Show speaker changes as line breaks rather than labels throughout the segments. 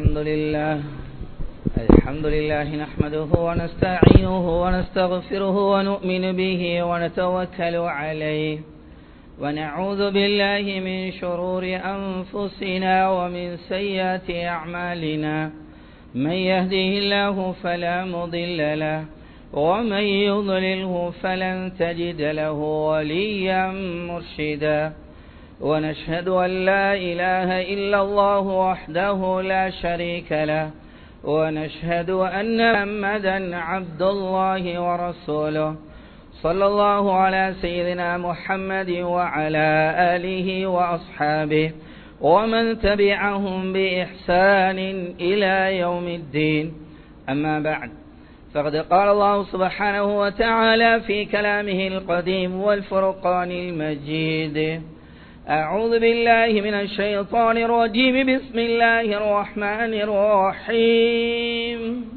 الحمد لله الحمد لله نحمده ونستعينه ونستغفره ونؤمن به ونتوكل عليه ونعوذ بالله من شرور أنفسنا ومن سيئات أعمالنا من يهده الله فلا مضل له ومن يضلله فلن تجد له وليا مرشدا ونشهد أن لا إله إلا الله وحده لا شريك له ونشهد أن محمدا عبد الله ورسوله صلى الله على سيدنا محمد وعلى آله وأصحابه ومن تبعهم بإحسان إلى يوم الدين أما بعد فقد قال الله سبحانه وتعالى في كلامه القديم والفرقان المجيد أعوذ بالله من الشيطان الرجيم بسم الله الرحمن الرحيم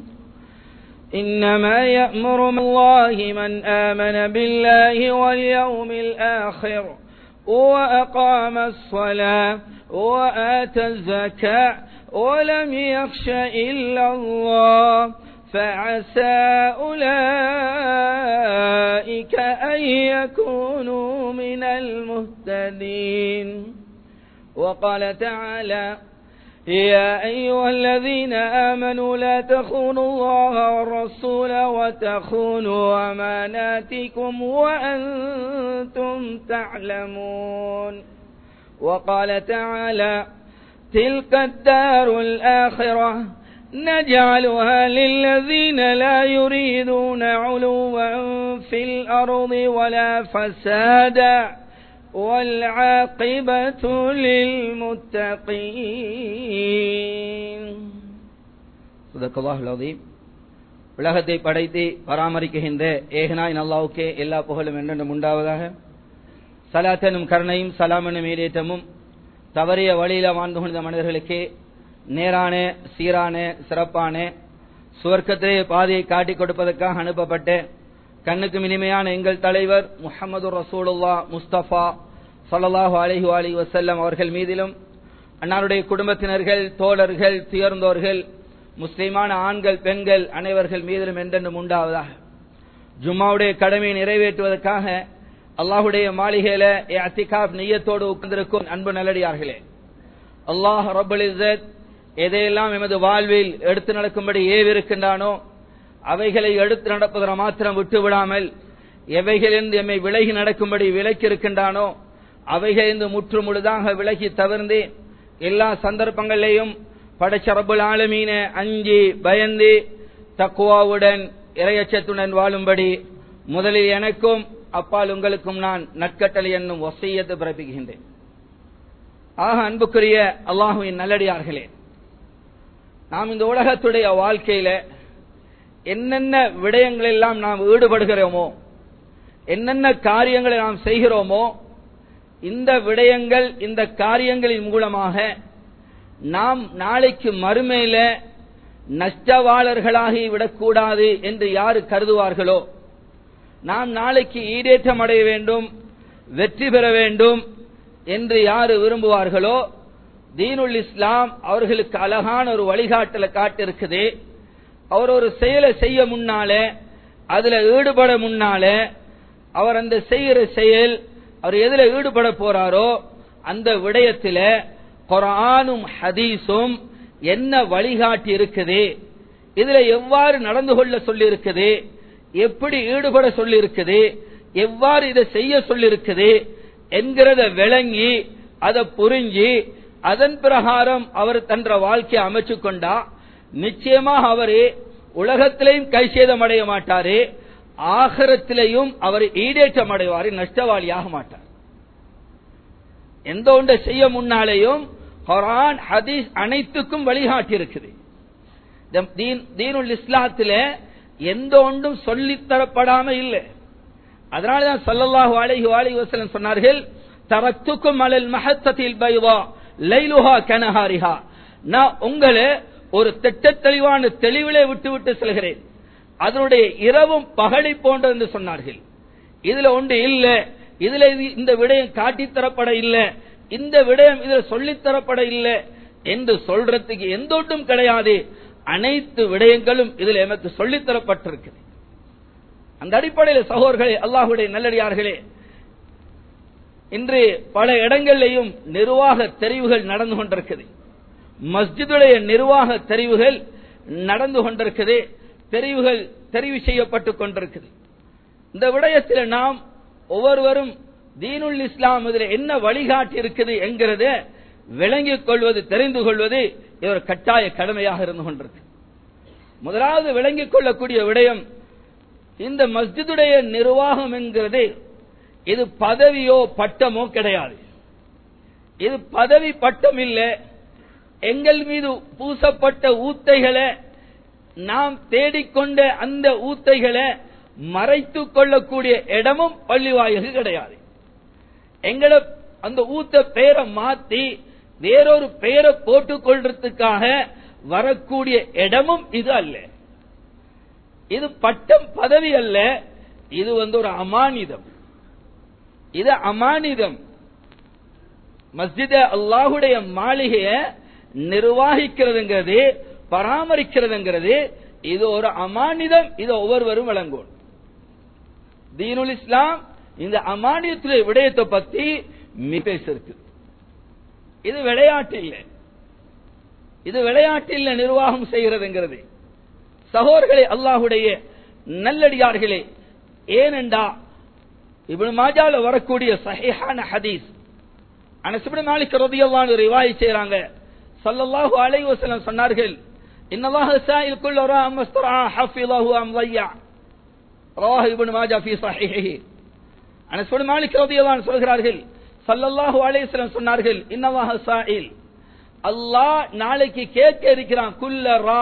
إنما يأمر الله من آمن بالله واليوم الآخر وأقام الصلاة وآتى الزكاة ولم يخش إلا الله فعسى أولئك أن يكونوا من المهتدين وقال تعالى يا أيها الذين آمنوا لا تخونوا الله والرسول وتخونوا أماناتكم وأنتم تعلمون وقال تعالى تلك الدار الآخرة نجعلها للذين لا يريدون علوا في الأرض ولا فسادا والعاقبة للمتقين
صدق الله العظيم உலகத்தை படைத்து பராமரிக்கின்ற ஏகனாய் நல்லாவுக்கே எல்லா புகழும் என்றென்றும் உண்டாவதாக சலாத்தனும் கருணையும் சலாமனும் ஏதேற்றமும் தவறிய வழியில வாழ்ந்து கொண்ட மனிதர்களுக்கு நேரான சீரான சிறப்பான சுவர்க்கத்திலே பாதையை காட்டிக் கொடுப்பதற்காக அனுப்பப்பட்ட கண்ணுக்கு இனிமையான எங்கள் தலைவர் முகமது ரசூலுல்லா முஸ்தபா சல்லாஹூ அலஹி அலி வசல்லம் அவர்கள் மீதிலும் அன்னாருடைய குடும்பத்தினர்கள் தோழர்கள் துயர்ந்தோர்கள் முஸ்லிமான ஆண்கள் பெண்கள் அனைவர்கள் மீதிலும் என்றென்றும் உண்டாவதாக ஜும்மாவுடைய கடமையை நிறைவேற்றுவதற்காக அல்லாஹுடைய மாளிகையில அத்திகாப் நெய்யத்தோடு உட்கார்ந்திருக்கும் அன்பு நல்லடியார்களே அல்லாஹ் ரபுல் இசத் எதையெல்லாம் எமது வாழ்வில் எடுத்து நடக்கும்படி ஏவிருக்கின்றானோ அவைகளை எடுத்து நடப்பதை மாத்திரம் விட்டு விடாமல் எவைகளிலிருந்து எம்மை விலகி நடக்கும்படி விலக்கி இருக்கின்றானோ அவைகளிலிருந்து முற்று முழுதாக விலகி தவிர்ந்து எல்லா சந்தர்ப்பங்களிலேயும் படைச்சரபுல் ஆலமீன அஞ்சி பயந்து தக்குவாவுடன் இரையச்சத்துடன் வாழும்படி முதலில் எனக்கும் அப்பால் உங்களுக்கும் நான் நட்கட்டளை என்னும் ஒசையத்து பிறப்பிக்கின்றேன் ஆக அன்புக்குரிய அல்லாஹுவின் நல்லடியார்களே நாம் இந்த உலகத்துடைய வாழ்க்கையில என்னென்ன விடயங்கள் எல்லாம் நாம் ஈடுபடுகிறோமோ என்னென்ன காரியங்களை நாம் செய்கிறோமோ இந்த விடயங்கள் இந்த காரியங்களின் மூலமாக நாம் நாளைக்கு மறுமையில நஷ்டவாளர்களாகி விடக்கூடாது என்று யாரு கருதுவார்களோ நாம் நாளைக்கு ஈடேற்றம் அடைய வேண்டும் வெற்றி பெற வேண்டும் என்று யாரு விரும்புவார்களோ தீனுல் இஸ்லாம் அவர்களுக்கு அழகான ஒரு வழிகாட்டல காட்டிருக்குது அவர் ஒரு செயலை செய்ய முன்னால அதுல ஈடுபட முன்னால அவர் அந்த செய்கிற செயல் அவர் எதுல ஈடுபட போறாரோ அந்த விடயத்தில குரானும் ஹதீஸும் என்ன வழிகாட்டி இருக்குது இதுல எவ்வாறு நடந்து கொள்ள சொல்லி இருக்குது எப்படி ஈடுபட சொல்லி இருக்குது எவ்வாறு இதை செய்ய சொல்லி இருக்குது என்கிறத விளங்கி அதை புரிஞ்சு அதன் பிரகாரம் அவர் தன்ற வாழ்க்கையை அமைச்சு கொண்டா நிச்சயமாக அவரு உலகத்திலையும் கைசேதம் அடைய மாட்டாரு ஆகரத்திலையும் அவர் ஈடேற்றம் அடைவாரு நஷ்டவாளியாக மாட்டார் எந்த ஒன்றை செய்ய முன்னாலேயும் குரான் ஹதீஸ் அனைத்துக்கும் வழிகாட்டி இருக்குது தீனுல் இஸ்லாத்துல எந்த ஒன்றும் சொல்லித்தரப்படாம இல்லை அதனாலதான் சல்லல்லாஹு அலைஹி அலைஹி வஸல்லம் சொன்னார்கள் தரத்துக்கும் அலல் மஹத்தத்தில் பைவா லைலுஹா கனஹாரிஹா நான் உங்களை ஒரு திட்ட தெளிவான தெளிவிலே விட்டு விட்டு செல்கிறேன் அதனுடைய இரவும் பகலை போன்ற என்று சொன்னார்கள் இதுல ஒன்று இல்ல இதுல இந்த விடயம் காட்டித்தரப்பட இல்ல இந்த விடயம் இதுல சொல்லித்தரப்பட இல்ல என்று சொல்றதுக்கு எந்த ஒன்றும் கிடையாது அனைத்து விடயங்களும் இதில் எமக்கு சொல்லித்தரப்பட்டிருக்குது அந்த அடிப்படையில் சகோதரர்களே அல்லாஹுடைய நல்லடியார்களே இன்று பல இடங்களிலேயும் நிர்வாக தெரிவுகள் நடந்து கொண்டிருக்குது மஸ்ஜிதுடைய நிர்வாக தெரிவுகள் நடந்து கொண்டிருக்குது தெரிவுகள் தெரிவு செய்யப்பட்டுக் கொண்டிருக்குது இந்த விடயத்தில் நாம் ஒவ்வொருவரும் தீனுல் இஸ்லாம் இதில் என்ன வழிகாட்டி இருக்குது என்கிறத விளங்கிக் கொள்வது தெரிந்து கொள்வது இது ஒரு கட்டாய கடமையாக இருந்து கொண்டிருக்கு முதலாவது விளங்கிக் கொள்ளக்கூடிய விடயம் இந்த மஸ்ஜிதுடைய நிர்வாகம் என்கிறது இது பதவியோ பட்டமோ கிடையாது இது பதவி பட்டம் இல்லை எங்கள் மீது பூசப்பட்ட ஊத்தைகளை நாம் தேடிக்கொண்ட அந்த ஊத்தைகளை மறைத்துக் கொள்ளக்கூடிய இடமும் பள்ளிவாயகு கிடையாது எங்களை அந்த ஊத்த பெயரை மாத்தி வேறொரு பெயரை போட்டுக் கொள்றதுக்காக வரக்கூடிய இடமும் இது அல்ல இது பட்டம் பதவி அல்ல இது வந்து ஒரு அமானிதம் இது அமானிதம் மஸ்ஜித அல்லாஹுடைய மாளிகைய நிர்வாகிக்கிறதுங்கிறது பராமரிக்கிறதுங்கிறது இது ஒரு அமானிதம் இது ஒவ்வொருவரும் வழங்கும் தீனுல் இஸ்லாம் இந்த அமானியத்துடைய விடயத்தை பத்தி மி பேசிருக்கு இது விளையாட்டு இல்லை இது விளையாட்டு இல்லை நிர்வாகம் செய்கிறதுங்கிறது சகோதரர்களே அல்லாஹுடைய நல்லடியார்களே ஏனெண்டா இப்னு மாஜால வரக்கூடிய சஹீஹான ஹதீஸ் அனஸ் இப்னு மாலிக் ரலியல்லாஹு அன்ஹு ரிவாயத் செய்றாங்க ஸல்லல்லாஹு அலைஹி வஸல்லம் சொன்னார்கள் இன்னல்லாஹ சாயில் குல்ல ரா மஸ்தரா ஹஃபிலஹு அம் ضيع ரவாஹ் இப்னு மாஜா ஃபீ ஸஹீஹிஹி அனஸ் இப்னு மாலிக் ரலியல்லாஹு அன்ஹு சொல்கிறார்கள் ஸல்லல்லாஹு அலைஹி வஸல்லம் சொன்னார்கள் இன்னல்லாஹ சாயில் அல்லாஹ் நாளைக்கு கேட்க இருக்கிறான் குல்ல ரா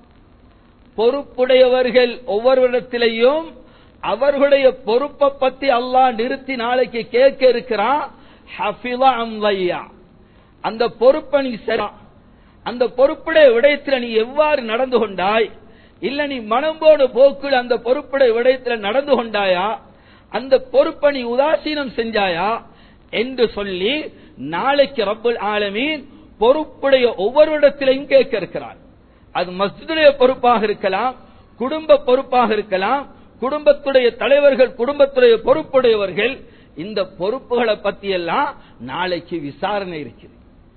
பொறுப்புடையவர்கள் ஒவ்வொருவரிடத்திலையும் அவர்களுடைய பொறுப்பை பத்தி அல்லாஹ் நிறுத்தி நாளைக்கு கேட்க இருக்கிறான் ஹஃபிலா அம்லையா அந்த பொறுப்பை நீ சரி அந்த பொறுப்புடைய விடயத்தில் நீ எவ்வாறு நடந்து கொண்டாய் இல்ல நீ மனம்போடு போக்குள் அந்த பொறுப்புடைய விடயத்தில் நடந்து கொண்டாயா அந்த பொறுப்பை நீ உதாசீனம் செஞ்சாயா என்று சொல்லி நாளைக்கு ரப்புல் ஆலமீன் பொறுப்புடைய ஒவ்வொரு இடத்திலையும் கேட்க இருக்கிறார் அது மஸ்ஜிதுடைய பொறுப்பாக இருக்கலாம் குடும்ப பொறுப்பாக இருக்கலாம் குடும்பத்துடைய தலைவர்கள் குடும்பத்துடைய பொறுப்புடையவர்கள் இந்த பொறுப்புகளை பத்தி எல்லாம் நாளைக்கு விசாரணை இருக்குது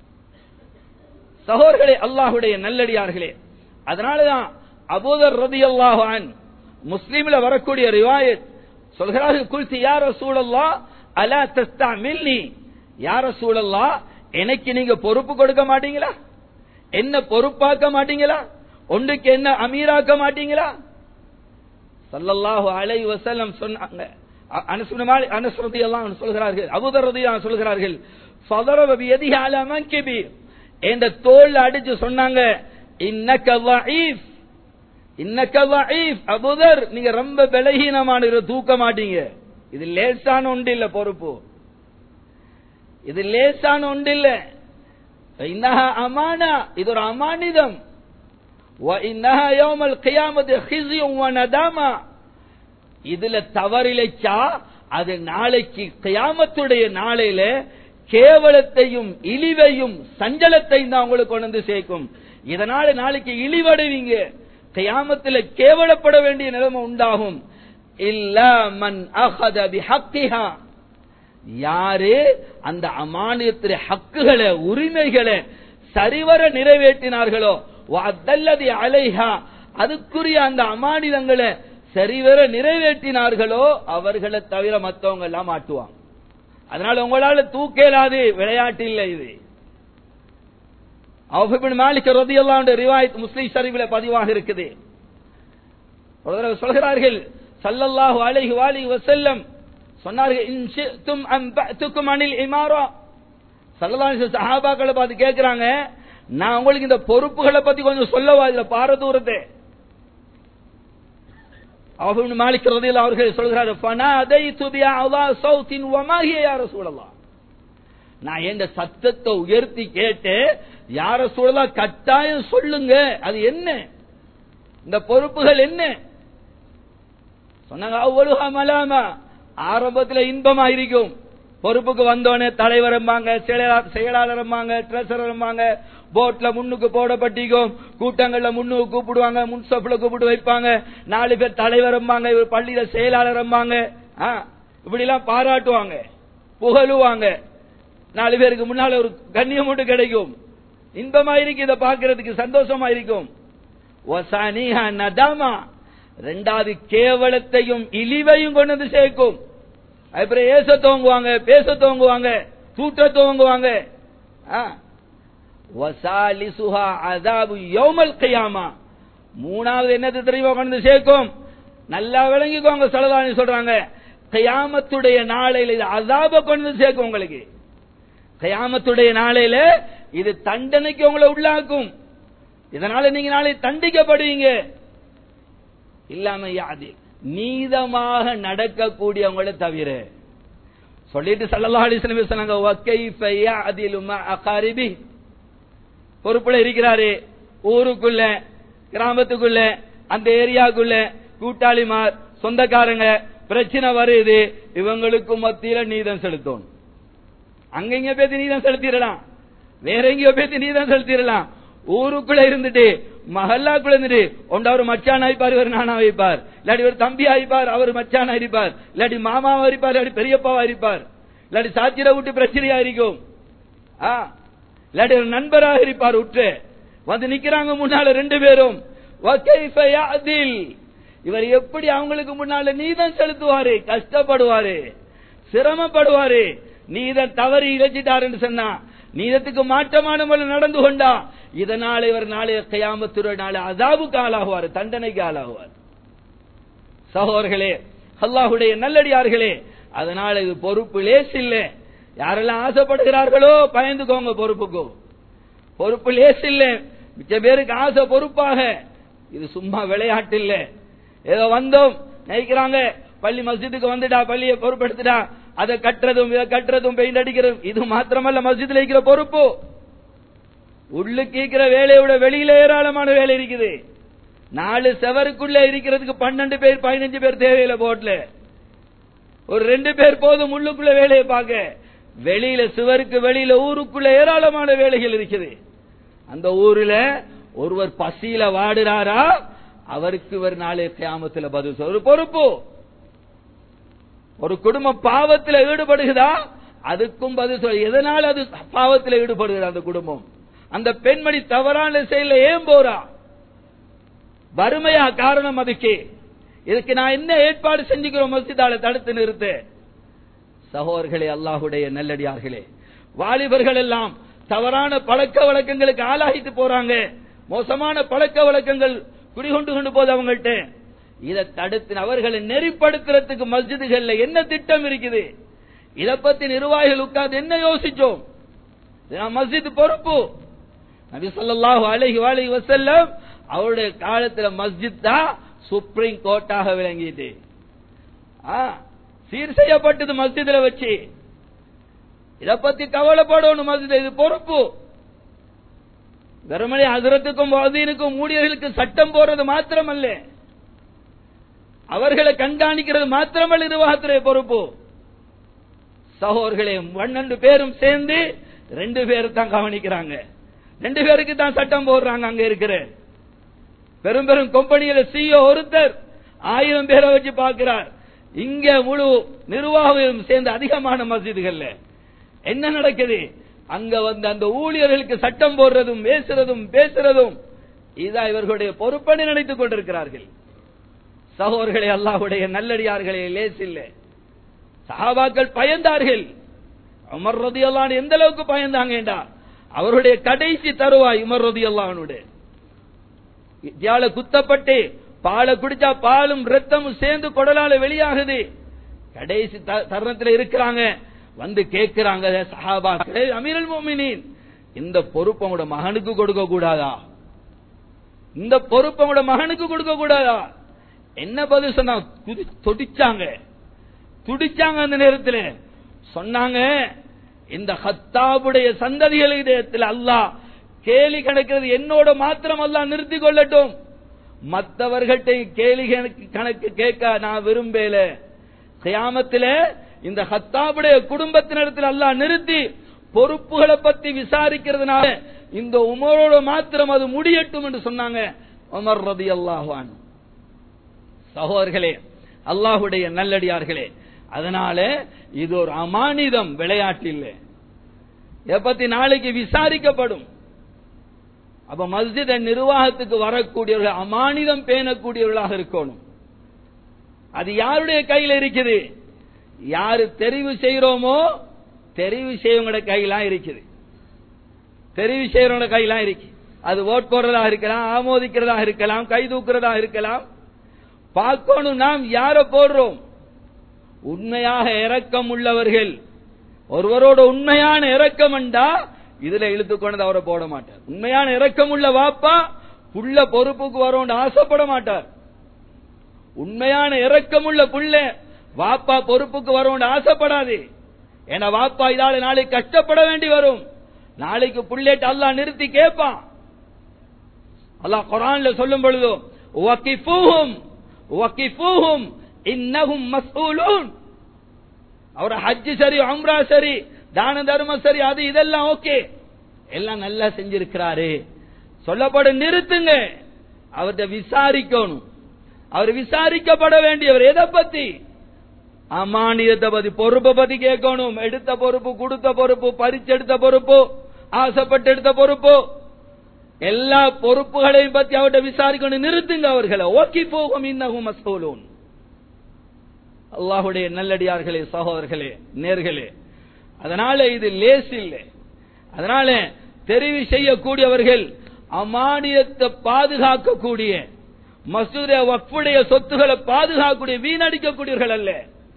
சகோதரர்களே அல்லாஹுடைய நல்லடியார்களே அதனாலதான் அபூதர் ரதி அல்லாஹான் முஸ்லீம்ல வரக்கூடிய ரிவாயத் சொல்கிறார்கள் குல்தி யார சூழல்லா அலா தஸ்தா மில்லி யார சூழல்லா எனக்கு நீங்க பொறுப்பு கொடுக்க மாட்டீங்களா என்ன பொறுப்பாக்க மாட்டீங்களா ஒன்றுக்கு என்ன அமீராக்க மாட்டீங்களா சல்லல்லாஹு அலை வசல்லம் சொன்னாங்க அனுசுரதி எல்லாம் சொல்கிறார்கள் அபுதரதி சொல்கிறார்கள் ஃபதரப எதி அலமன் கிபீர் என்ற தோல் அடிச்சு சொன்னாங்க இன்னக்க வஈஃப் இன்னக்க வஈஃப் அபுதர் நீங்க ரொம்ப பலகீனமான தூக்க மாட்டீங்க இது லேசான ஒன்று இல்ல பொறுப்பு இது லேசான ஒன்று இல்ல இன்னஹா அமானா இது ஒரு அமானிதம் وإنها يوم القيامة خزي وندامة இதுல தவறிழைச்சா அது நாளைக்கு கியாமத்துடைய நாளையில கேவலத்தையும் இழிவையும் சஞ்சலத்தையும் தான் உங்களுக்கு கொண்டு வந்து சேர்க்கும் இதனால நாளைக்கு இழிவடைவீங்க கியாமத்தில் கேவலப்பட வேண்டிய நிலைமை உண்டாகும் இல்ல மன் அகத பிஹக்கிஹா யாரு அந்த அமானியத்திலே ஹக்குகளை உரிமைகளை சரிவர நிறைவேற்றினார்களோ அதல்லதி அலைஹா அதுக்குரிய அந்த அமானிதங்களை சரிவர நிறைவேற்றினார்களோ அவர்களை தவிர மற்றவங்க எல்லாம் மாட்டுவாங்க அதனால உங்களால தூக்கலாது விளையாட்டு இல்லை இது அவுபின் மாலிக் ரதியல்லாண்ட ரிவாயத் முஸ்லிம் ஷரீஃபில் பதிவாக இருக்குது ஒரு தடவை சொல்கிறார்கள் சல்லல்லாஹு அலைஹி வாலி வசல்லம் சொன்னார்கள் இன் ஷி'தும் அன்பஅதுக்கும் அனில் இமாரா சல்லல்லாஹு அலைஹி சஹாபாக்களை பார்த்து கேட்கிறாங்க நான் உங்களுக்கு இந்த பொறுப்புகளை பத்தி கொஞ்சம் சொல்லவா இதுல பாரதூரத்தை அவன் மாலிக் ரதியில் அவர்கள் சொல்கிறார் ஃபனாதைது பிஅலா சௌத்தின் வமா ஹிய யா ரசூலல்லாஹ் நான் எந்த சத்தத்தை உயர்த்தி கேட்டு யார சூழலா கட்டாயம் சொல்லுங்க அது என்ன இந்த பொறுப்புகள் என்ன சொன்னாங்க அவ்வளவு மலாமா ஆரம்பத்தில் இன்பமா இருக்கும் பொறுப்புக்கு வந்தோடனே தலைவரம்பாங்க செயலாளரம்பாங்க ட்ரெஸரம்பாங்க போட்ல முன்னுக்கு போடப்பட்டிக்கும் கூட்டங்கள்ல முன்னுக்கு கூப்பிடுவாங்க முன்சப்ல கூப்பிட்டு வைப்பாங்க நாலு பேர் தலைவரம்பாங்க இவர் பள்ளியில செயலாளரம்பாங்க இப்படி எல்லாம் பாராட்டுவாங்க புகழுவாங்க நாலு பேருக்கு முன்னால ஒரு கண்ணியம் மட்டும் கிடைக்கும் இன்பமா இருக்கு இதை பாக்குறதுக்கு சந்தோஷமா இருக்கும் நதாமா ரெண்டாவது கேவலத்தையும் இழிவையும் கொண்டு வந்து சேர்க்கும் அப்புறம் ஏச துவங்குவாங்க பேச துவங்குவாங்க தூட்ட துவங்குவாங்க மூணாவது என்னது தெரியுமா கொண்டு சேர்க்கும் நல்லா விளங்கிக்கோங்க சலதானி சொல்றாங்க கயாமத்துடைய நாளையில இது அதாப கொண்டு சேர்க்கும் உங்களுக்கு கயாமத்துடைய நாளையில இது தண்டனைக்கு உங்களை உள்ளாக்கும் இதனால நீங்க நாளை தண்டிக்கப்படுவீங்க இல்லாம யாது நீதமாக நடக்கக்கூடியவங்களை தவிர சொல்லிட்டு சல்லா அலிஸ்லம் சொன்னாங்க பொறுப்புல இருக்கிறாரு ஊருக்குள்ள கிராமத்துக்குள்ள அந்த ஏரியாக்குள்ள கூட்டாளிமார் சொந்தக்காரங்க பிரச்சனை வருது இவங்களுக்கு மத்தியில நீதம் செலுத்தணும் அங்கங்க பேசி நீதம் செலுத்திடலாம் வேற எங்கேயோ பேசி நீதம் செலுத்திடலாம் ஊருக்குள்ள இருந்துட்டு மஹல்லாக்குள்ள இருந்துட்டு ஒன்று அவர் மச்சான் ஆயிப்பார் இவர் நானா வைப்பார் இல்லாட்டி ஒரு தம்பி ஆயிப்பார் அவர் மச்சான் ஆயிருப்பார் இல்லாட்டி மாமாவா இருப்பார் இல்லாட்டி பெரியப்பாவா இருப்பார் இல்லாட்டி சாத்திர விட்டு பிரச்சனையா இருக்கும் இல்லாட்டி ஒரு நண்பராக இருப்பார் உற்று வந்து நிக்கிறாங்க முன்னால ரெண்டு பேரும் இவர் எப்படி அவங்களுக்கு முன்னால நீதம் செலுத்துவாரு கஷ்டப்படுவாரு சிரமப்படுவாரு நீதம் தவறி இழைச்சிட்டாருன்னு சொன்னா நீதத்துக்கு மாற்றமான முறையில் நடந்து கொண்டா இதனால இவர் நாளை கையாமத்துறை நாளை அதாவுக்கு ஆளாகுவார் தண்டனைக்கு ஆளாகுவார் சகோதர்களே அல்லாஹுடைய நல்லடியார்களே அதனால இது பொறுப்பு லேஸ் இல்ல யாரெல்லாம் ஆசைப்படுகிறார்களோ பயந்துக்கோங்க பொறுப்புக்கு பொறுப்பு லேஸ் இல்ல மிச்ச பேருக்கு ஆசை பொறுப்பாக இது சும்மா விளையாட்டு இல்ல ஏதோ வந்தோம் நினைக்கிறாங்க பள்ளி மஸ்ஜிதுக்கு வந்துட்டா பள்ளியை பொறுப்படுத்திட்டா அதை கட்டுறதும் இதை கட்டுறதும் பெயிண்ட் அடிக்கிறதும் இது மாத்திரமல்ல மஸ்ஜித்ல இருக்கிற பொறுப்பு உள்ளுக்கு இருக்கிற வேலையோட வெளியில ஏராளமான வேலை இருக்குது நாலு செவருக்குள்ள இருக்கிறதுக்கு பன்னெண்டு பேர் பதினஞ்சு பேர் தேவையில்ல போட்ல ஒரு ரெண்டு பேர் போதும் உள்ளுக்குள்ள வேலையை பார்க்க வெளியில சுவருக்கு வெளியில ஊருக்குள்ள ஏராளமான வேலைகள் இருக்குது அந்த ஊர்ல ஒருவர் பசியில வாடுறாரா அவருக்கு இவர் நாளை கியாமத்தில் பதில் சொல்ற ஒரு பொறுப்பு ஒரு குடும்பம் பாவத்தில் ஈடுபடுகிறதா அதுக்கும் பதில் சொல் எதனால் அது பாவத்தில் ஈடுபடுகிறது அந்த குடும்பம் அந்த பெண்மணி தவறான செயல ஏன் போறா வறுமையா காரணம் அதுக்கு இதுக்கு நான் என்ன ஏற்பாடு செஞ்சுக்கிறோம் மஸ்ஜிதால தடுத்து நிறுத்த சகோதர்களே அல்லாஹுடைய நல்லடியார்களே வாலிபர்கள் எல்லாம் தவறான பழக்க வழக்கங்களுக்கு ஆளாகிட்டு போறாங்க மோசமான பழக்க வழக்கங்கள் குடிகொண்டு கொண்டு போது அவங்கள்ட்ட இதை தடுத்து அவர்களை நெறிப்படுத்துறதுக்கு மஸ்ஜிதுகள்ல என்ன திட்டம் இருக்குது இத பத்தி நிர்வாகிகள் உட்கார்ந்து என்ன யோசிச்சோம் மஸ்ஜித் பொறுப்பு நபி சொல்லாஹு அலஹி அலஹி வசல்லம் அவருடைய காலத்துல மஸ்ஜித் தான் சுப்ரீம் கோர்ட்டாக விளங்கிட்டு சீர் செய்யப்பட்டது மஸ்ஜித்ல வச்சு இத பத்தி கவலைப்படணும் மஸ்ஜித் இது பொறுப்பு வெறுமனே ஹசரத்துக்கும் வாதீனுக்கும் ஊழியர்களுக்கு சட்டம் போடுறது மாத்திரமல்ல அவர்களை கண்காணிக்கிறது மாத்திரமல்ல நிர்வாகத்துறை பொறுப்பு சகோதர்களே பன்னெண்டு பேரும் சேர்ந்து ரெண்டு பேர் தான் கவனிக்கிறாங்க ரெண்டு பேருக்கு தான் சட்டம் போடுறாங்க அங்க இருக்கிற பெரும் பெரும் கம்பெனியில சிஓ ஒருத்தர் ஆயிரம் பேரை வச்சு பார்க்கிறார் இங்க முழு நிர்வாகம் சேர்ந்து அதிகமான மஸ்ஜிதுகள்ல என்ன நடக்குது அங்க வந்து அந்த ஊழியர்களுக்கு சட்டம் போடுறதும் பேசுறதும் பேசுறதும் இதான் இவர்களுடைய பொறுப்பனை நினைத்துக் கொண்டிருக்கிறார்கள் சகோதர்களே அல்லாஹுடைய நல்லடியார்களே லேசில்ல சஹாபாக்கள் பயந்தார்கள் உமர் ரதி அல்லான் எந்த அளவுக்கு பயந்தாங்கடா அவருடைய கடைசி தருவாய் உமர் ரதி அல்லானுடைய இத்தியால குத்தப்பட்டு பாலை குடிச்சா பாலும் ரத்தமும் சேர்ந்து குடலால வெளியாகுது கடைசி தருணத்தில் இருக்கிறாங்க வந்து கேட்கிறாங்க சஹாபாக்கள் அமீரல் மோமினின் இந்த பொறுப்பு உங்களோட மகனுக்கு கொடுக்க கூடாதா இந்த பொறுப்பு உங்களோட மகனுக்கு கொடுக்க கூடாதா என்ன பதில் சொன்னா துடிச்சாங்க துடிச்சாங்க அந்த நேரத்தில் சொன்னாங்க இந்த ஹத்தாபுடைய சந்ததிகளிடத்தில் அல்லாஹ் கேலி கணக்கிறது என்னோட மாத்திரம் அல்லா நிறுத்தி கொள்ளட்டும் மற்றவர்கள்ட்ட கேலி கணக்கு கேட்க நான் விரும்பல கியாமத்தில் இந்த ஹத்தாபுடைய குடும்பத்தினரிடத்தில் அல்லாஹ் நிறுத்தி பொறுப்புகளை பத்தி விசாரிக்கிறதுனால இந்த உமரோட மாத்திரம் அது முடியட்டும் என்று சொன்னாங்க உமர் ரதி அல்லாஹான் சகோதரர்களே அல்லாஹுடைய நல்லடியார்களே அதனால இது ஒரு அமானிதம் விளையாட்டு இல்லை இதை பத்தி நாளைக்கு விசாரிக்கப்படும் அப்ப மஸ்ஜித நிர்வாகத்துக்கு வரக்கூடியவர்கள் அமானிதம் பேணக்கூடியவர்களாக இருக்கணும் அது யாருடைய கையில் இருக்குது யாரு தெரிவு செய்யறோமோ தெரிவு செய்யவங்களோட கையெல்லாம் இருக்குது தெரிவு செய்யறவங்களோட கையெல்லாம் இருக்கு அது ஓட் போடுறதா இருக்கலாம் ஆமோதிக்கிறதா இருக்கலாம் கை தூக்குறதா இருக்கலாம் பார்க்கணும் நாம் யார போடுறோம் உண்மையாக இரக்கம் உள்ளவர்கள் ஒருவரோட உண்மையான இரக்கம் என்றா இதுல இழுத்து கொண்டு அவரை போட மாட்டார் உண்மையான இரக்கம் உள்ள வாப்பா புள்ள பொறுப்புக்கு வரும் ஆசைப்பட மாட்டார் உண்மையான இரக்கம் உள்ள புள்ள வாப்பா பொறுப்புக்கு வரும் ஆசைப்படாது ஏன்னா வாப்பா இதால நாளைக்கு கஷ்டப்பட வேண்டி வரும் நாளைக்கு புள்ளேட்டு அல்லாஹ் நிறுத்தி கேட்பான் அல்லாஹ் குரான்ல சொல்லும் பொழுது வக்கிஃபூஹும் வக்கிஃபூஹும் இன்னஹும் மஸ்ஊலூன் அவர் ஹஜ் சரி உம்ரா சரி தான தர்மம் சரி அது இதெல்லாம் ஓகே எல்லாம் நல்லா செஞ்சிருக்கிறாரு சொல்லப்படும் நிறுத்துங்க அவர்கிட்ட விசாரிக்கணும் அவர் விசாரிக்கப்பட வேண்டியவர் எதை பத்தி அமானியத்தை பத்தி பொறுப்பை பத்தி கேட்கணும் எடுத்த பொறுப்பு கொடுத்த பொறுப்பு பறிச்செடுத்த பொறுப்பு ஆசைப்பட்டு எடுத்த பொறுப்பு எல்லா பொறுப்புகளையும் பத்தி அவர்கிட்ட விசாரிக்கணும் நிறுத்துங்க அவர்களை ஓகே போகும் இன்னகும் மஸ்கூலூன் அல்லாஹுடைய நல்லடியார்களே சகோதரர்களே நேர்களே அதனால இது லேஸ் இல்லை அதனால தெரிவு செய்யக்கூடியவர்கள் அமானியத்தை பாதுகாக்கக்கூடிய மசூத வக்ஃபுடைய சொத்துக்களை பாதுகாக்கக்கூடிய வீணடிக்கக்கூடியவர்கள் அல்ல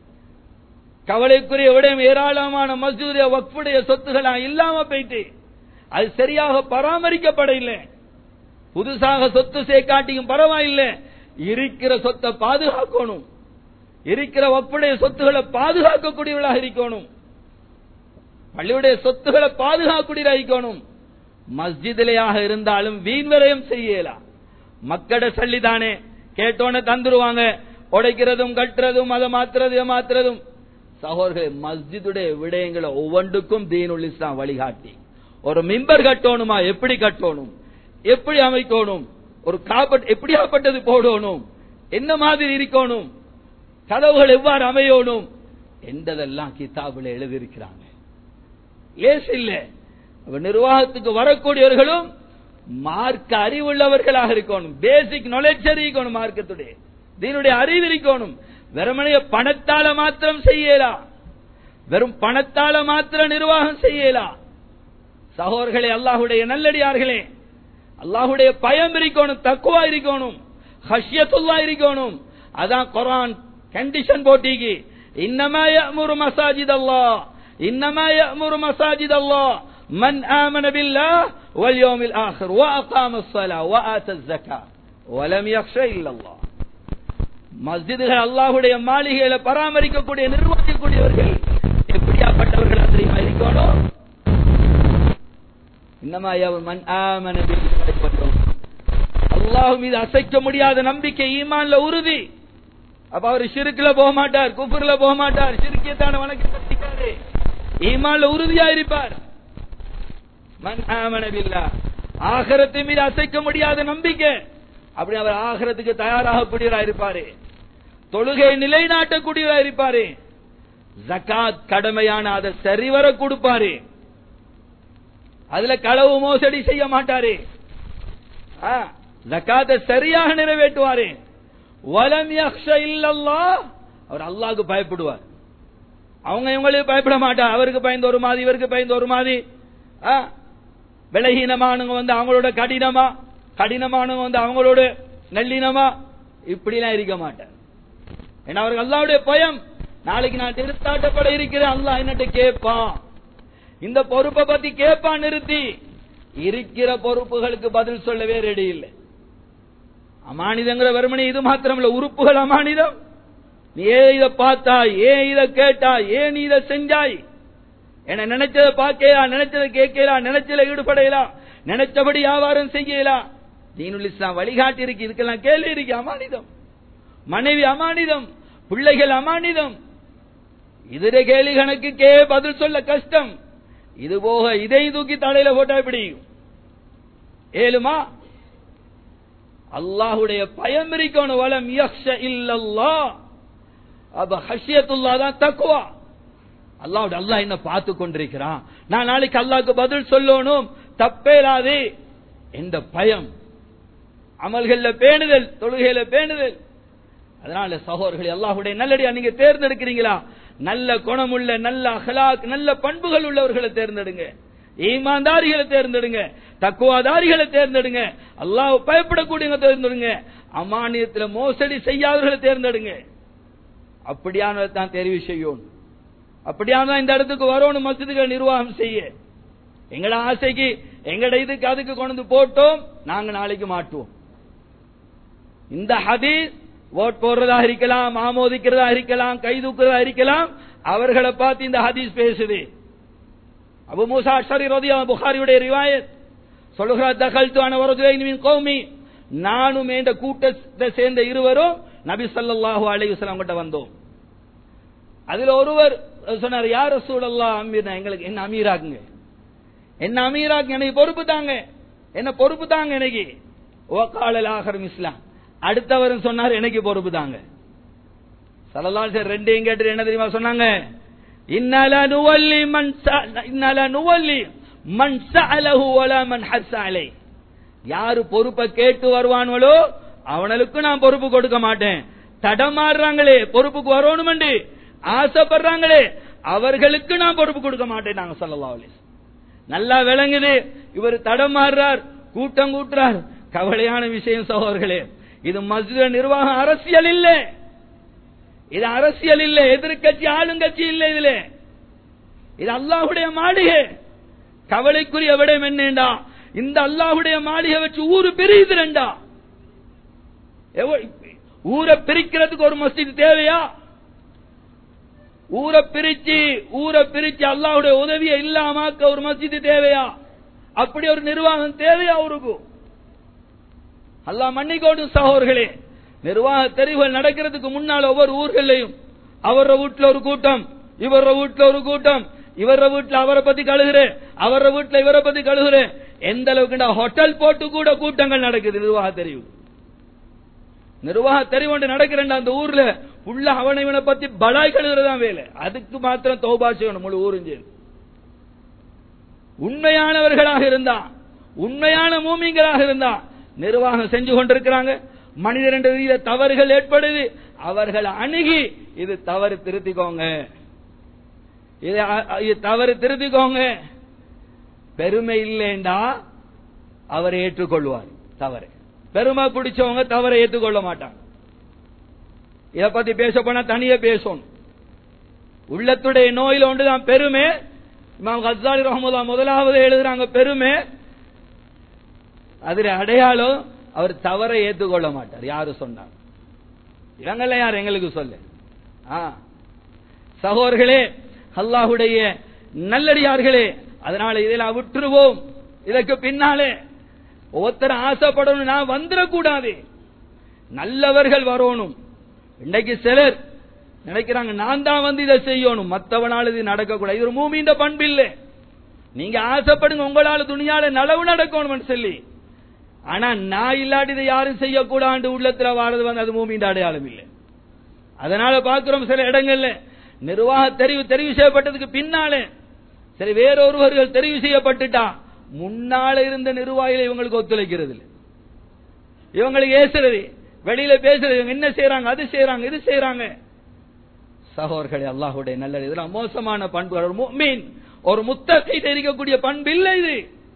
கவலைக்குரிய விடயம் ஏராளமான மசூத வக்ஃபுடைய சொத்துக்களா இல்லாம போயிட்டு அது சரியாக பராமரிக்கப்பட இல்லை புதுசாக சொத்து சேர்க்காட்டியும் பரவாயில்லை இருக்கிற சொத்தை பாதுகாக்கணும் இருக்கிற வக்ஃபுடைய சொத்துக்களை பாதுகாக்கக்கூடியவர்களாக இருக்கணும் பள்ளியுடைய சொத்துக்களை பாதுகாக்கக்கூடியதாக இருக்கணும் மஸ்ஜிதிலேயாக இருந்தாலும் வீண் விரயம் செய்யலாம் மக்கட சல்லிதானே கேட்டோன்னு தந்துருவாங்க உடைக்கிறதும் கட்டுறதும் அதை மாத்துறது இதை மாத்துறதும் சகோதரர்களே மஸ்ஜிதுடைய விடயங்களை ஒவ்வொன்றுக்கும் தீனுல் இஸ்லாம் வழிகாட்டி ஒரு மிம்பர் கட்டணுமா எப்படி கட்டணும் எப்படி அமைக்கணும் ஒரு காப்பட் எப்படியாப்பட்டது போடணும் என்ன மாதிரி இருக்கணும் கதவுகள் எவ்வாறு அமையணும் என்றதெல்லாம் கிதாபில் எழுதியிருக்கிறாங்க லேஸ் இல்ல நிர்வாகத்துக்கு வரக்கூடியவர்களும் மார்க்க அறிவுள்ளவர்களாக இருக்கணும் பேசிக் நாலேஜ் இருக்கணும் மார்க்கத்துடைய தீனுடைய அறிவு இருக்கணும் வெறுமனைய பணத்தால மாத்திரம் செய்யலாம் வெறும் பணத்தால மாத்திரம் நிர்வாகம் செய்யலாம் சகோதரர்களே அல்லாஹுடைய நல்லடியார்களே அல்லாஹுடைய பயம் இருக்கணும் தக்குவா இருக்கணும் ஹஷ்யத்துல்லா இருக்கணும் அதான் குரான் கண்டிஷன் போட்டிக்கு இன்னமா யஅமுரு மசாஜித் அல்லாஹ் இன்னமா யஅமுரு மசாஜித் அல்லாஹ் من آمن بالله واليوم الآخر وأقام الصلاة وآتى الزكاة ولم يخش إلا الله மஸ்ஜிதுகள் அல்லாஹுடைய மாளிகைகளை பராமரிக்கக்கூடிய நிர்வகிக்கக்கூடியவர்கள் எப்படியாப்பட்டவர்கள் தெரியுமா இருக்கணும் இன்னமா மன் ஆமன அல்லாஹ் மீது அசைக்க முடியாத நம்பிக்கை ஈமான்ல உறுதி அப்ப அவர் சிறுக்குல போக மாட்டார் குஃபுர்ல போக மாட்டார் சிறுக்கியத்தான வணக்க கட்டிக்காரு ஈமான்ல உறுதியா இருப்பார் மன் ஆமன பில்லா ஆகரத்தை மீது அசைக்க முடியாத நம்பிக்கை அப்படி அவர் ஆகரத்துக்கு தயாராகக்கூடியவரா இருப்பாரு தொழுகை நிலைநாட்டக்கூடியவரா இருப்பாரு ஜக்காத் கடமையான அதை சரிவர கொடுப்பாரு அதுல களவு மோசடி செய்ய மாட்டாரு ஜக்காத்தை சரியாக நிறைவேற்றுவாரு வலம் யக்ஷ இல்லல்லா அவர் அல்லாஹ்க்கு பயப்படுவார் அவங்க இவங்களுக்கு பயப்பட மாட்டார் அவருக்கு பயந்து ஒரு மாதிரி இவருக்கு பயந்து ஒரு மாதிரி விலகீனமானவங்க வந்து அவங்களோட கடினமா கடினமானவங்க வந்து அவங்களோட நல்லினமா இப்படிலாம் இருக்க மாட்டார் ஏன்னா அவருக்கு அல்லாவுடைய பயம் நாளைக்கு நான் திருத்தாட்டப்பட இருக்கிறேன் அல்லாஹ் என்னட்ட கேட்பான் இந்த பொறுப்பை பத்தி கேட்பான் நிறுத்தி இருக்கிற பொறுப்புகளுக்கு பதில் சொல்லவே ரெடி இல்லை அமானிதங்கிற வெறுமனே இது மாத்திரம் இல்ல உறுப்புகள் அமானிதம் நீ ஏன் இதை பார்த்தாய் ஏன் இதை கேட்டாய் ஏன் நீ இதை செஞ்சாய் என்ன நினைச்சதை பார்க்கலாம் நினைச்சதை கேட்கலாம் நினைச்சத ஈடுபடையலாம் நினைச்சபடி வியாபாரம் செய்யலாம் தீனுல் இஸ்லாம் வழிகாட்டி இருக்கு இதுக்கெல்லாம் கேள்வி இருக்கு அமானிதம் மனைவி அமானிதம் பிள்ளைகள் அமானிதம் இதர கேள்வி கணக்குக்கே பதில் சொல்ல கஷ்டம் இது போக இதை தூக்கி தலையில போட்டா எப்படி ஏழுமா அல்லாஹுடைய பயம் இருக்கணும் வலம் யக்ஷ இல்லல்லா அப்ப ஹஷியத்துல்லா தான் தக்குவா அல்லாஹ் அல்லாஹ் என்ன பார்த்து கொண்டிருக்கிறான் நான் நாளைக்கு அல்லாஹ்க்கு பதில் சொல்லணும் தப்பேலாது என்ற பயம் அமல்கள்ல பேணுதல் தொழுகையில பேணுதல் அதனால சகோதரர்களே அல்லாஹுடைய நல்லடியா நீங்க தேர்ந்தெடுக்கிறீங்களா நல்ல குணமுள்ள நல்ல அகலாக் நல்ல பண்புகள் உள்ளவர்களை தேர்ந்தெடுங்க ஈமான்தாரிகளை தேர்ந்தெடுங்க தக்குவாதாரிகளை தேர்ந்தெடுங்க அல்லாஹ் பயப்படக்கூடியவங்க தேர்ந்தெடுங்க அமானியத்துல மோசடி செய்யாதவர்களை தேர்ந்தெடுங்க அப்படியானதை தான் தெரிவு செய்யணும் அப்படியான இந்த இடத்துக்கு வரணும் மசிதுகள் நிர்வாகம் செய்ய எங்கட ஆசைக்கு எங்கட இதுக்கு அதுக்கு கொண்டு போட்டோம் நாங்க நாளைக்கு மாட்டுவோம் இந்த ஹதீஸ் ஓட் போடுறதா இருக்கலாம் ஆமோதிக்கிறதா இருக்கலாம் கை தூக்குறதா இருக்கலாம் அவர்களை பார்த்து இந்த ஹதீஸ் பேசுது அபு மூசா அஷரி ரதியா புகாரியுடைய ரிவாயத் சொல்லுகிறார் தகல் துவான வரதுவைன் கௌமி நானும் என்ற கூட்டத்தை சேர்ந்த இருவரும் நபி ஸல்லல்லாஹு அலைஹி வஸல்லம் கிட்ட வந்தோம் அதுல ஒருவர் சொன்னார் யார் ரசூலல்லாஹ் அமீர் எங்களுக்கு என்ன அமீராக்குங்க என்ன அமீராக்குங்க எனக்கு பொறுப்பு தாங்க என்ன பொறுப்பு தாங்க எனக்கு ஓகாலல் ஆகரம் இஸ்லாம் அடுத்தவர் சொன்னார் எனக்கு பொறுப்பு தாங்க சல்லல்லாஹு அலைஹி ரெண்டையும் கேட்டு என்ன தெரியுமா சொன்னாங்க இன்னல நுவல்லி மன் ச- இன்னல நுவல்லி மன் சஅலஹு வலா மன் ஹஸ்ஸ அலை யாரு பொறுப்பை கேட்டு வருவானுவளோ அவனுக்கு நான் பொறுப்பு கொடுக்க மாட்டேன் தடமாறுறாங்களே பொறுப்புக்கு வரணுமெண்டு ஆசைப்படுறாங்களே அவர்களுக்கு நான் பொறுப்பு கொடுக்க மாட்டேன் நாங்க சொல்லலாம் அலைஹி நல்லா விளங்குது இவர் தடமாறுறார் கூட்டம் கூட்டுறார் கவலையான விஷயம் சகோதரர்களே இது மஸ்ஜித் நிர்வாகம் அரசியல் இல்ல இது அரசியல் இல்ல எதிர்க்கட்சி ஆளுங்கட்சி இல்ல இதுல இது அல்லாஹுடைய மாளிகை கவலைக்குரிய விடம் என்னண்டா இந்த அல்லாஹுடைய மாளிகை வச்சு ஊரு பிரியுது ரெண்டா எவ்வ- ஊரை பிரிக்கிறதுக்கு ஒரு மஸ்ஜித் தேவையா ஊரை பிரிச்சு ஊரை பிரிச்சு அல்லாஹ்வுடைய உதவியை இல்லாமாக்க ஒரு மஸ்ஜித் தேவையா அப்படி ஒரு நிர்வாகம் தேவையா அவருக்கு அல்லாஹ் மன்னிக்கோடும் சகோதரர்களே நிர்வாக தெரிவுகள் நடக்கிறதுக்கு முன்னால் ஒவ்வொரு ஊர்களையும் அவர வீட்டுல ஒரு கூட்டம் இவர வீட்டுல ஒரு கூட்டம் இவர வீட்டுல அவரை பத்தி கழுகுற அவர வீட்டுல இவரை பத்தி கழுகுற எந்த அளவுக்கு ஹோட்டல் போட்டு கூட கூட்டங்கள் நடக்குது நிர்வாக தெரிவு நிர்வாக தெரிவு ஒன்று நடக்கிறேன் அந்த ஊர்ல உள்ள அவனை இவனை பத்தி பலாய் கழுகுறதான் வேலை அதுக்கு மாத்திரம் தௌபா செய்யணும் முழு ஊரும் சேர்ந்து உண்மையானவர்களாக இருந்தா உண்மையான மூமிங்களாக இருந்தா நிர்வாகம் செஞ்சு கொண்டிருக்கிறாங்க மனிதர் என்ற ரீதியில தவறுகள் ஏற்படுது அவர்களை அணுகி இது தவறு திருத்திக்கோங்க இது அ- இது தவறு திருத்திக்கோங்க பெருமை இல்லைண்டா அவர் ஏற்றுக்கொள்வார் தவறு பெருமை பிடிச்சவங்க தவறை ஏற்றுக்கொள்ள மாட்டாங்க இத பத்தி பேச போனா தனியா பேசணும் உள்ளத்துடைய நோயில ஒன்றுதான் பெருமை இமாம் கசாலி ரஹமுல்லா முதலாவது எழுதுறாங்க பெருமை அதுல அடையாளம் அவர் தவறை ஏற்றுக்கொள்ள மாட்டார் யாரு சொன்னார் இவங்கள யார் எங்களுக்கு சொல்லு ஆ. சகோதரர்களே அல்லாஹுடைய நல்லடியார்களே அதனால இதெல்லாம் விட்டுருவோம் இதற்கு பின்னாலே ஒருத்தர் ஆசைப்படணும் நான் வந்துடக்கூடாது நல்லவர்கள் வரணும் இன்னைக்கு சிலர் நினைக்கிறாங்க நான் தான் வந்து இதை செய்யணும் மத்தவனால இது நடக்கக்கூடாது இது ஒரு மூமின்ற பண்பு இல்லை நீங்க ஆசைப்படுங்க உங்களால துணியால நலவு நடக்கணும்னு சொல்லி ஆனா நான் இல்லாட்டி இதை யாரும் செய்யக்கூடாது உள்ளத்துல வாரது வந்து அது மூமின்ற அடையாளம் இல்லை அதனால பார்க்கிறோம் சில இடங்கள்ல நிர்வாக தெரிவு தெரிவு செய்யப்பட்டதுக்கு பின்னாலே சரி வேறொருவர்கள் தெரிவு செய்யப்பட்டுட்டா முன்னால இருந்த நிர்வாகிகள் இவங்களுக்கு ஒத்துழைக்கிறது இல்லை இவங்களுக்கு ஏசுறது வெளியில பேசுறது இவங்க என்ன செய்யறாங்க அது செய்யறாங்க இது செய்யறாங்க சகோதரர்களே அல்லாஹுடைய நல்ல இதெல்லாம் மோசமான பண்புகள் ஒரு முஃமின் ஒரு முத்தகை இருக்கக்கூடிய பண்பு இல்லை இது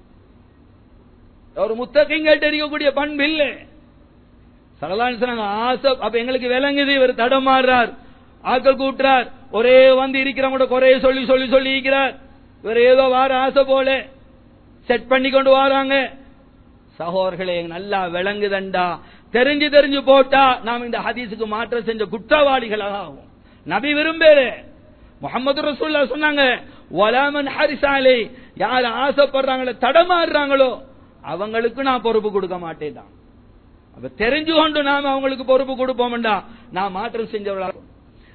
ஒரு முத்தகைங்கிட்ட இருக்கக்கூடிய பண்பு இல்லை சகலான்னு சொன்னாங்க ஆசை அப்ப எங்களுக்கு விளங்குது இவர் தடமாறுறார் ஆக்கள் கூட்டுறார் ஒரே வந்து இருக்கிறவங்க குறைய சொல்லி சொல்லி சொல்லி இருக்கிறார் இவர் ஏதோ வார ஆசை போல செட் பண்ணி கொண்டு வராங்க சகோதரர்களே நல்லா விளங்குதண்டா தெரிஞ்சு தெரிஞ்சு போட்டா நாம் இந்த ஹதீஸுக்கு மாற்றம் செஞ்ச குற்றவாளிகளாக ஆகும் நபி விரும்பேரு முகமது ரசூல்லா சொன்னாங்க வலாமன் ஹரிசாலை யார் ஆசைப்படுறாங்களோ தடமாறுறாங்களோ அவங்களுக்கு நான் பொறுப்பு கொடுக்க மாட்டேன் அப்ப தெரிஞ்சு கொண்டு நாம அவங்களுக்கு பொறுப்பு கொடுப்போம்டா நான் மாற்றம் செஞ்சவர்களா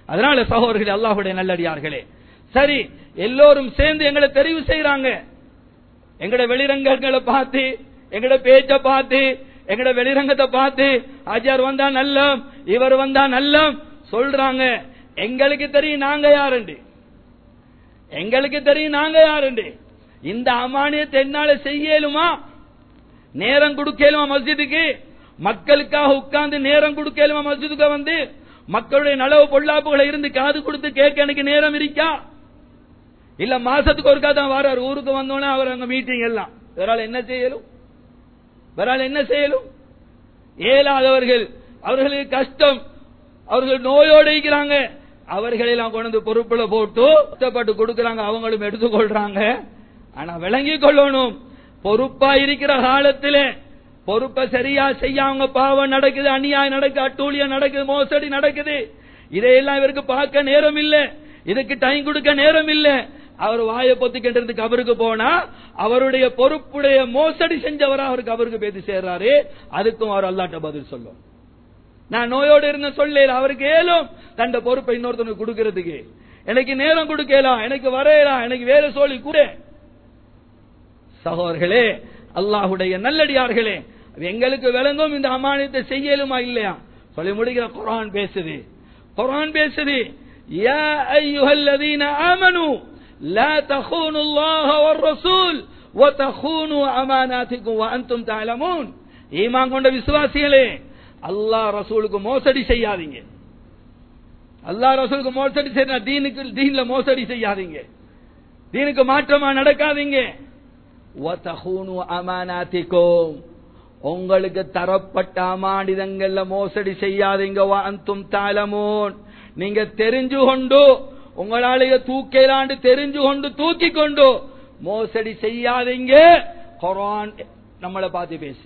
அதனால சகோதரர்களே அல்லாஹுடைய நல்லடியார்களே சரி எல்லோரும் சேர்ந்து எங்களை தெரிவு செய்யறாங்க எங்கட வெளிரங்கங்களை பார்த்து எங்கட பேச்ச பார்த்து எங்கட வெளிரங்கத்தை பார்த்து ஆச்சார் வந்தா நல்லம் இவர் வந்தா நல்லம் சொல்றாங்க எங்களுக்கு தெரியும் நாங்க யாருண்டு எங்களுக்கு தெரியும் நாங்க யாருண்டு இந்த அமானியத்தை என்னால செய்யலுமா நேரம் கொடுக்கலுமா மஸ்ஜிதுக்கு மக்களுக்காக உட்கார்ந்து நேரம் கொடுக்கலுமா மஸ்ஜிதுக்கு வந்து மக்களுடைய நலவு பொல்லாப்புகளை இருந்து காது கொடுத்து கேட்க எனக்கு நேரம் இருக்கா இல்ல மாசத்துக்கு ஒருக்கா தான் வராரு ஊருக்கு வந்தோடனே அவர் அங்க மீட்டிங் எல்லாம் இவரால் என்ன செய்யலும் இவரால் என்ன செய்யலும் ஏலாதவர்கள் அவர்களுக்கு கஷ்டம் அவர்கள் நோயோடு இருக்கிறாங்க அவர்களெல்லாம் கொண்டு வந்து பொறுப்புல போட்டு கஷ்டப்பட்டு கொடுக்கறாங்க அவங்களும் எடுத்துக்கொள்றாங்க ஆனா விளங்கி கொள்ளணும் பொறுப்பா இருக்கிற காலத்திலே பொறுப்பை சரியா செய்யாம பாவம் நடக்குது அநியாயம் நடக்குது அட்டூழியம் நடக்குது மோசடி நடக்குது இதையெல்லாம் இவருக்கு பார்க்க நேரம் இல்ல இதுக்கு டைம் கொடுக்க நேரம் இல்ல அவர் வாயை பொத்திக்கிட்டு அவருக்கு போனா அவருடைய பொறுப்புடைய மோசடி செஞ்சவரா அவருக்கு அவருக்கு பேசி சேர்றாரு அதுக்கும் அவர் அல்லாட்ட பதில் சொல்லும் நான் நோயோடு இருந்த சொல்ல அவருக்கு ஏலும் தண்ட பொறுப்பை இன்னொருத்தனுக்கு கொடுக்கறதுக்கு எனக்கு நேரம் கொடுக்கலாம் எனக்கு வரையலாம் எனக்கு வேற சொல்லி கூட சகோதர்களே அல்லாஹுடைய நல்லடியார்களே எங்களுக்கு விளங்கும் இந்த அமானியத்தை செய்யலுமா இல்லையா சொல்லி முடிக்கிற குரான் பேசுது குரான் பேசுது يا أيها الذين آمنوا لا تخونوا الله والرسول وتخونوا أماناتكم وأنتم تعلمون ஈமான் கொண்ட விசுவாசிகளே அல்லாஹ் ரசூலுக்கு மோசடி செய்யாதீங்க அல்லாஹ் ரசூலுக்கு மோசடி செய்ய தீனுக்கு தீன்ல மோசடி செய்யாதீங்க தீனுக்கு மாற்றமா நடக்காதீங்க அமானாத்திக்கும் உங்களுக்கு தரப்பட்ட அமானிதங்கள்ல மோசடி செய்யாதீங்க அந்தும் தாளமோன் நீங்க தெரிஞ்சு கொண்டு உங்களாலேயே தூக்கலாண்டு தெரிஞ்சு கொண்டு தூக்கி கொண்டு மோசடி செய்யாதீங்க குரான் நம்மளை பார்த்து பேசு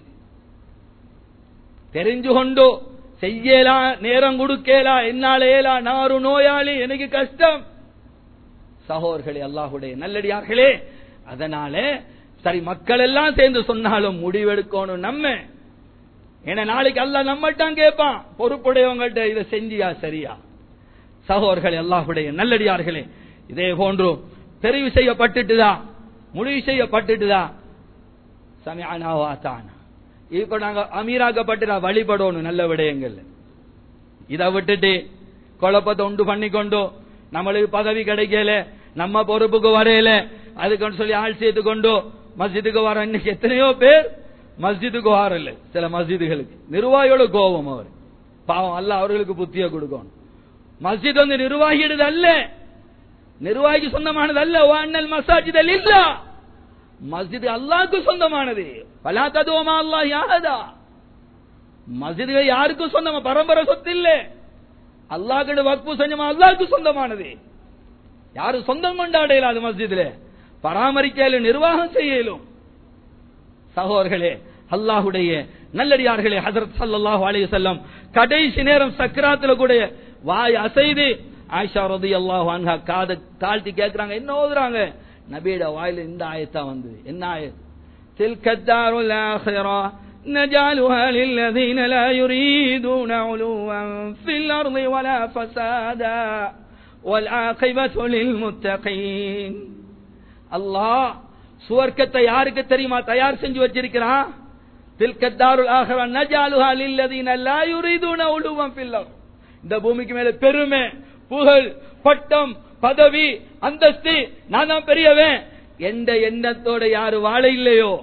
தெரிஞ்சு கொண்டு செய்யலாம் நேரம் கொடுக்கலாம் என்னால ஏலா நாரு நோயாளி எனக்கு கஷ்டம் சகோர்களே அல்லாஹுடைய நல்லடியார்களே அதனால சரி மக்கள் எல்லாம் சேர்ந்து சொன்னாலும் முடிவெடுக்கணும் நம்ம ஏன்னா நாளைக்கு அல்ல நம்மட்டான் கேட்பான் பொறுப்புடையவங்கள்ட்ட இதை செஞ்சியா சரியா சகோதரர்களே அல்லாஹுடைய நல்லடியார்களே இதே போன்று தெரிவு செய்யப்பட்டுட்டுதா முடிவு செய்யப்பட்டுட்டுதா சமயானாவாத்தான் இப்ப நாங்க அமீராக்கப்பட்டு வழிபடணும் நல்ல விடயங்கள் இதை விட்டுட்டு குழப்பத்தை உண்டு பண்ணி கொண்டு நம்மளுக்கு பதவி கிடைக்கல நம்ம பொறுப்புக்கு வரையல அதுக்கு சொல்லி ஆள் சேர்த்து கொண்டு மஸ்ஜிதுக்கு வர இன்னைக்கு எத்தனையோ பேர் மஸ்ஜிதுக்கு வரல சில மஸ்ஜிதுகளுக்கு நிர்வாகியோட கோபம் அவர் பாவம் அல்ல அவர்களுக்கு புத்திய கொடுக்கணும் மஸ்ஜித் வந்து நிர்வாகிடுது அல்ல நிர்வாகி சொந்தமானது அல்ல வாண்ணல் மசாஜிதல் இல்ல மஸ்ஜித் அல்லாஹ்க்கு சொந்தமானது பலா ததுவமா அல்லாஹ் யாரதா மஸ்ஜிதுகள் யாருக்கும் சொந்தமா பரம்பரை சொத்து இல்ல அல்லாஹ்கிட்ட வக்பு செஞ்சமா அல்லாஹ்க்கு சொந்தமானது யாரு சொந்தம் கொண்டாடையில அது மஸ்ஜிதுல பராமரிக்கல நிர்வாகம் செய்யலும் சகோதர்களே அல்லாஹுடைய நல்லடியார்களே ஹசரத் சல்லாஹூ அலைஹி வஸல்லம் கடைசி நேரம் சக்கராத்துல கூட வாய் அசைது ஆயிஷா ரதி அல்லாஹ் அன்ஹா காத தாழ்த்தி கேட்கறாங்க என்ன ஓதுறாங்க நபியோட வாயில இந்த ஆயத்தா வந்து என்ன ஆயத் تلك الدار الآخرة نجعلها للذين لا يريدون علوا في الأرض ولا فسادا والعاقبة للمتقين அல்லாஹ் சுவர்க்கத்தை யாருக்கு தெரியுமா தயார் செஞ்சு வச்சிருக்கிறான் தில்கத்தாருல் ஆஹரா நஜாலுஹா லில்லதீன லா யுரீதுன உலுவம் ஃபில் இந்த பூமிக்கு மேல பெருமை புகழ் பட்டம் பதவி அந்தஸ்து நான் தான் பெரியவன் எந்த எண்ணத்தோட யாரு வாழ இல்லையோ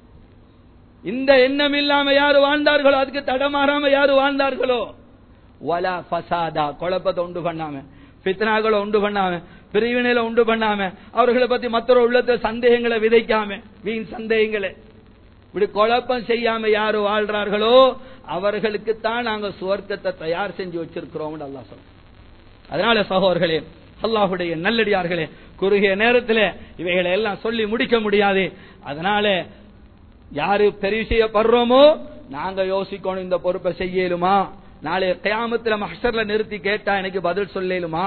இந்த எண்ணம் இல்லாம யாரு வாழ்ந்தார்களோ அதுக்கு தடமாறாம யாரு வாழ்ந்தார்களோ வலா ஃபசாதா குழப்பத்தை உண்டு பண்ணாம பித்னாக்களை உண்டு பண்ணாம பிரிவினையில உண்டு பண்ணாம அவர்களை பத்தி மற்றொரு உள்ளத்தை சந்தேகங்களை விதைக்காம வீண் சந்தேகங்களை இப்படி குழப்பம் செய்யாம யாரு வாழ்றார்களோ அவர்களுக்கு தான் நாங்க சுவர்க்கத்தை தயார் செஞ்சு வச்சிருக்கிறோம் அல்லா சொல்ல அதனால சகோதர்களே அல்லாஹுடைய நல்லடியார்களே குறுகிய நேரத்தில் இவைகளை எல்லாம் சொல்லி முடிக்க முடியாது அதனால யாரு தெரிவு செய்யப்படுறோமோ நாங்க யோசிக்கணும் இந்த பொறுப்பை செய்யலுமா நாளை கயாமத்துல மஹர்ல நிறுத்தி கேட்டா எனக்கு பதில் சொல்லலுமா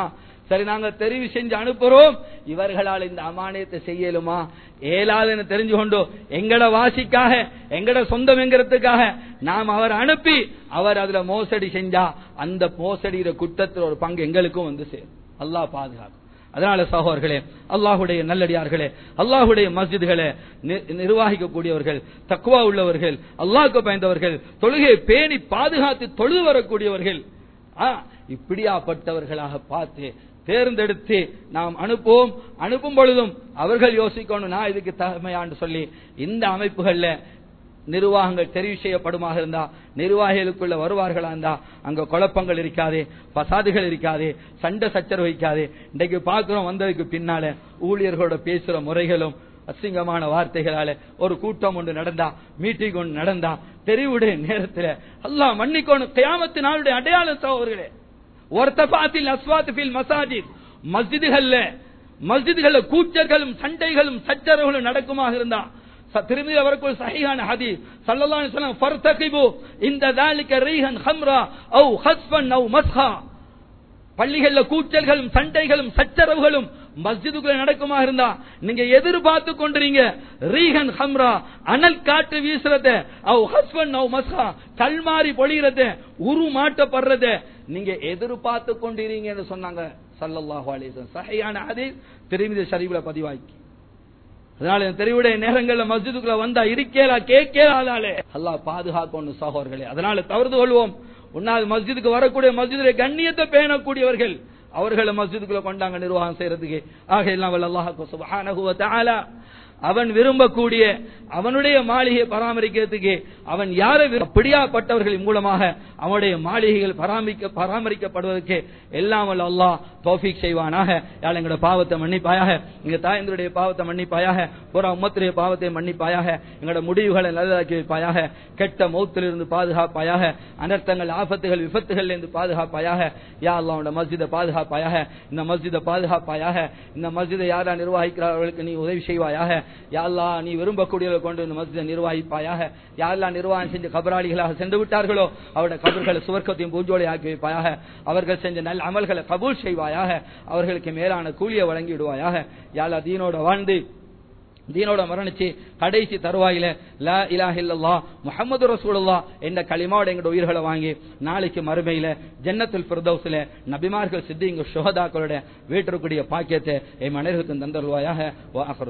சரி நாங்க தெரிவு செஞ்சு அனுப்புறோம் இவர்களால் இந்த அமானியத்தை செய்யலுமா ஏலாதுன்னு தெரிஞ்சு கொண்டு எங்கட வாசிக்காக எங்கட சொந்தம் என்கிறதுக்காக நாம் அவர் அனுப்பி அவர் அதுல மோசடி செஞ்சா அந்த மோசடியிற குற்றத்தில் ஒரு பங்கு எங்களுக்கும் வந்து சேரும் அல்லாஹ் பாதுகாக்கும் அதனால சகோதரர்களே அல்லாஹுடைய நல்லடியார்களே அல்லாஹுடைய மஸ்ஜிதுகளை நிர்வாகிக்கக்கூடியவர்கள் தக்குவா உள்ளவர்கள் அல்லாஹ்க்கு பயந்தவர்கள் தொழுகையை பேணி பாதுகாத்து தொழுது வரக்கூடியவர்கள் ஆ, இப்படியாப்பட்டவர்களாக பார்த்து தேர்ந்தெடுத்து நாம் அனுப்புவோம் அனுப்பும் பொழுதும் அவர்கள் யோசிக்கணும் நான் இதுக்கு தகமையான்னு சொல்லி இந்த அமைப்புகள்ல நிர்வாகங்கள் தெரிவு செய்யப்படுமாக இருந்தா நிர்வாகிகளுக்குள்ள வருவார்களா இருந்தா அங்க குழப்பங்கள் இருக்காது பசாதுகள் இருக்காது சண்டை சச்சரவு வைக்காது இன்றைக்கு பார்க்கிறோம் வந்ததுக்கு பின்னால ஊழியர்களோட பேசுற முறைகளும் அசிங்கமான வார்த்தைகளால ஒரு கூட்டம் ஒன்று நடந்தா மீட்டிங் ஒன்று நடந்தா தெரிவுடைய நேரத்தில் அல்லாஹ் மன்னிக்கோணும் கியாமத்து நாளுடைய அடையாள சகோதரர்களே ஒர்த்தபாத்தில் அஸ்வாத்தில் மசாஜித் மஸ்ஜிதுகள்ல மஸ்ஜிதுகள்ல கூச்சர்களும் சண்டைகளும் சச்சரவுகளும் நடக்குமாக இருந்தா ச- திரும்பி அவருக்குள் சஹீஹான ஹதீஸ் ஸல்லல்லாஹு அலைஹி வஸல்லம் ஃபர்தகிபு இந்த ذلك ரீஹன் ஹம்ரா அவு ஹஸ்பன் அவு மஸ்ஹா பள்ளிகள்ல கூச்சல்களும் சண்டைகளும் சச்சரவுகளும் மஸ்ஜிதுக்குள்ள நடக்குமா இருந்தா நீங்க எதிர்பார்த்து கொண்டிருங்க ரீஹன் ஹம்ரா அனல் காட்டு வீசுறத அவ் ஹஸ்பன் அவ் மஸ்ஹா கல்மாரி பொழிகிறத உரு மாட்டப்படுறத நீங்க எதிர்பார்த்து கொண்டிருங்கன்னு சொன்னாங்க ஸல்லல்லாஹு அலைஹி வஸல்லம் சஹீஹான ஹதீஸ் திருமிதி ஷரீஃப்ல பதிவாக்கி அதனால இந்த தெருவுடைய நேரங்கள்ல மஸ்ஜிதுக்குள்ள வந்தா இருக்கேலா கேட்கலாதாலே அல்லாஹ் பாதுகாக்கணும் சகோதரர்களே அதனால தவறுது கொள்வோம் உன்னால் மஸ்ஜிதுக்கு வரக்கூடிய மஸ்ஜிதுடைய கண்ணியத்தை பேணக்கூடியவர்கள் அவர்களை மஸ்ஜிதுக்குள்ள கொண்டாங்க நிர்வாகம் செய்யறதுக்கு ஆக எல்லாம் வல்ல அல்லாஹ் சுப்ஹானஹு வ தஆலா அவன் விரும்பக்கூடிய அவனுடைய மாளிகையை பராமரிக்கிறதுக்கு அவன் யாரை விரு- அப்படியாப்பட்டவர்களின் மூலமாக அவனுடைய மாளிகைகள் பராமரிக்க பராமரிக்கப்படுவதற்கு எல்லாம் வல்ல அல்லாஹ் தௌஃபீக் செய்வானாக யாழ் எங்களுடைய பாவத்தை மன்னிப்பாயாக எங்க தாயந்தருடைய பாவத்தை மன்னிப்பாயாக புற உம்மத்துடைய பாவத்தை மன்னிப்பாயாக எங்களோட முடிவுகளை நல்லதாக்கி வைப்பாயாக கெட்ட மௌத்திலிருந்து பாதுகாப்பாயாக அனர்த்தங்கள் ஆபத்துகள் விபத்துகள் இருந்து பாதுகாப்பாயாக யா அல்லாஹ் உன்னோட மஸ்ஜிதை பாதுகாப்பாயாக இந்த மஸ்ஜிதை பாதுகாப்பாயாக இந்த மஸ்ஜிதை யாரா நிர்வகிக்கிறார்களுக்கு நீ உதவி செய்வாயாக யா அல்லாஹ் நீ விரும்பக்கூடியவர்களை கொண்டு இந்த மஸ்ஜிதை நிர்வகிப்பாயாக யாரெல்லாம் நிர்வாகம் செஞ்சு கபராளிகளாக சென்று விட்டார்களோ அவருடைய கபர்களை சுவர்க்கத்தையும் பூஜோலை ஆக்கி வைப்பாயாக அவர்கள் செஞ்ச நல்ல அமல்களை கபூல் செய்வாயாக அவர்களுக்கு மேலான கூலியை வழங்கி விடுவாயாக யாழ் தீனோட வாழ்ந்து தீனோட மரணிச்சு கடைசி தருவாயில லா இலாஹ இல்லல்லாஹ் முஹம்மது ரசூலுல்லாஹ் என்ற களிமாவோட எங்களோட உயிர்களை வாங்கி நாளைக்கு மறுமையில ஜன்னத்துல் ஃபிர்தௌஸ்ல நபிமார்கள் சித்திங்க சுஹதாக்களோட வீட்டிற்குரிய பாக்கியத்தை என் மனிதர்களுக்கு தந்தருவாயாக